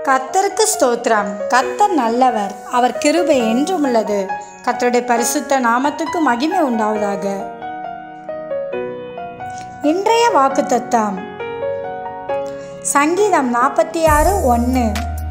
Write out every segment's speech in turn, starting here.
கத்தருக்கு ஸ்தோத்திரம் கத்தர் நல்லவர் அவர் கிருபை என்றும் உள்ளது கத்தருடைய பரிசுத்த நாமத்துக்கு மகிமை உண்டாவதாக இன்றைய வாக்குத்தத்தம் சங்கீதம் நாற்பத்தி ஆறு ஒன்று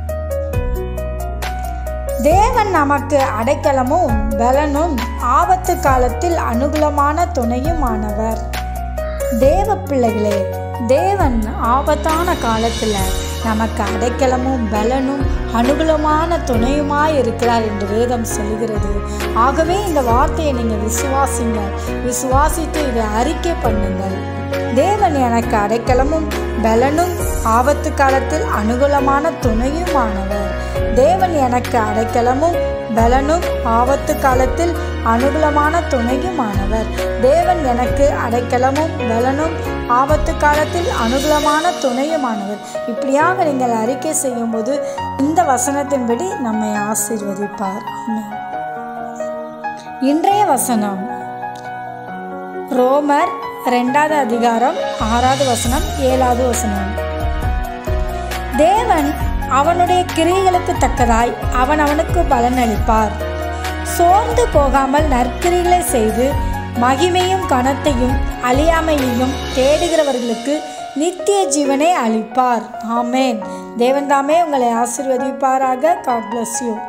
தேவன் நமக்கு அடைக்கலமும் பலனும் ஆபத்து காலத்தில் அனுகூலமான துணையுமானவர் தேவ பிள்ளைகளே தேவன் ஆபத்தான காலத்தில் நமக்கு அடைக்கலமும் பலனும் அனுகூலமான துணையுமாய் இருக்கிறார் என்று வேதம் சொல்கிறது ஆகவே இந்த வார்த்தையை நீங்கள் விசுவாசிங்கள் விசுவாசித்து இதை அறிக்கை பண்ணுங்கள் தேவன் எனக்கு அடைக்கலமும் பலனும் ஆபத்து காலத்தில் அனுகூலமான துணையுமானவர் தேவன் எனக்கு அடைக்கலமும் பலனும் ஆபத்து காலத்தில் அனுகூலமான துணையுமானவர் தேவன் எனக்கு அடைக்கலமும் பலனும் ஆபத்து காலத்தில் அனுகூலமான துணையுமானவர் இப்படியாக நீங்கள் அறிக்கை செய்யும்போது இந்த வசனத்தின்படி நம்மை ஆசீர்வதிப்பார் ஆமென். இன்றைய வசனம் ரோமர் ரெண்டாவது அதிகாரம் ஆறாவது வசனம் ஏழாவது வசனம் தேவன் அவனுடைய கிரியைகளுக்கு தக்கதாய் அவன் அவனுக்கு பலனளிப்பார் சோர்ந்து போகாமல் நற்கிரிகளை செய்து மகிமையும் கனத்தையும் அழியாமையையும் தேடுகிறவர்களுக்கு நித்திய ஜீவனை அளிப்பார் ஆமேன் தேவன் தாமே உங்களை ஆசீர்வதிப்பாராக காட் bless யூ